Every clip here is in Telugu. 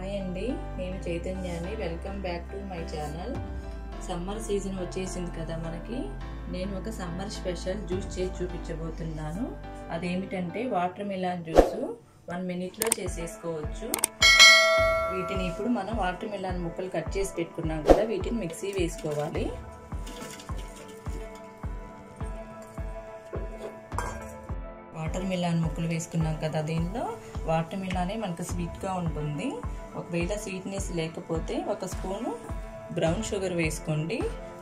హాయ్ అండి నేను చైతన్యాన్ని welcome back to my channel summer season వచ్చేసింది కదా మనకి నేను ఒక సమ్మర్ స్పెషల్ జ్యూస్ చేసి చూపించబోతున్నాను అదేమిటంటే వాటర్ మిలాన్ జ్యూస్ వన్ మినిట్లో చేసేసుకోవచ్చు వీటిని ఇప్పుడు మనం వాటర్ మిలాన్ ముక్కలు కట్ చేసి పెట్టుకున్నాం కదా వీటిని మిక్సీ వేసుకోవాలి వాటర్ మిలాన్ ముక్కలు వేసుకున్నాం కదా దీనిలో వాటర్ మిలానే మనకు స్వీట్గా ఉంటుంది ఒకవేళ స్వీట్నెస్ లేకపోతే ఒక స్పూను బ్రౌన్ షుగర్ వేసుకోండి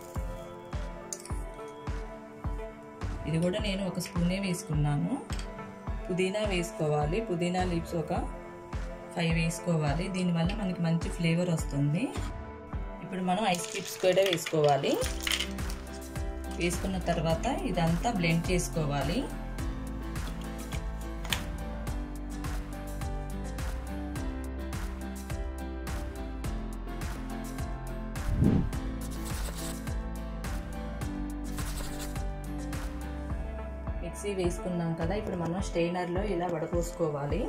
ఇది కూడా నేను ఒక స్పూనే వేసుకున్నాను పుదీనా వేసుకోవాలి పుదీనా లీవ్స్ ఒక ఫైవ్ వేసుకోవాలి దీనివల్ల మనకి మంచి ఫ్లేవర్ వస్తుంది ఇప్పుడు మనం ఐస్ క్యూబ్స్ కూడా వేసుకోవాలి వేసుకున్న తర్వాత ఇదంతా బ్లెండ్ చేసుకోవాలి మిక్సీ వేసుకున్నాం కదా ఇప్పుడు మనం స్టెయినర్లో ఇలా వడపోసుకోవాలి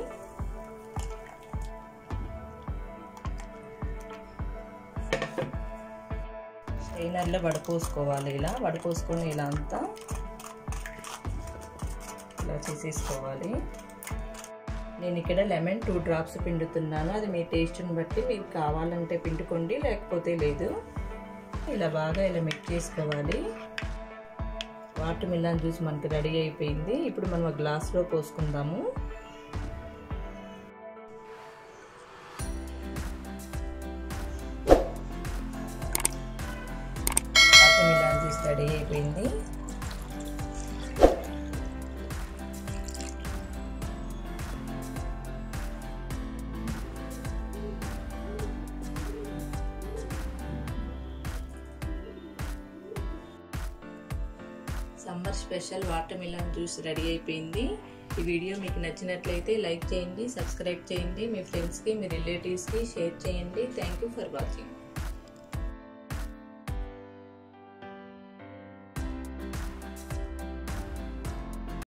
స్టెయినర్లో వడపోసుకోవాలి ఇలా వడపోసుకొని ఇలా అంతా ఇలా చేసేసుకోవాలి నేను ఇక్కడ లెమన్ టూ డ్రాప్స్ పిండుతున్నాను అది మీ టేస్ట్ని బట్టి మీకు కావాలంటే పిండుకోండి లేకపోతే లేదు ఇలా బాగా ఇలా మిక్స్ చేసుకోవాలి వాటర్ మిలాన్ జ్యూస్ మనకి రెడీ అయిపోయింది ఇప్పుడు మనం ఒక గ్లాస్లో పోసుకుందాము వాటర్ మిలాన్ జ్యూస్ రెడీ అయిపోయింది summer special watermelon juice ready అయిపోయింది ఈ వీడియో మీకు నచ్చినట్లయితే లైక్ చేయండి సబ్స్క్రైబ్ చేయండి మీ ఫ్రెండ్స్కి మీ రిలేటివ్స్కి షేర్ చేయండి థ్యాంక్ యూ ఫర్ వాచింగ్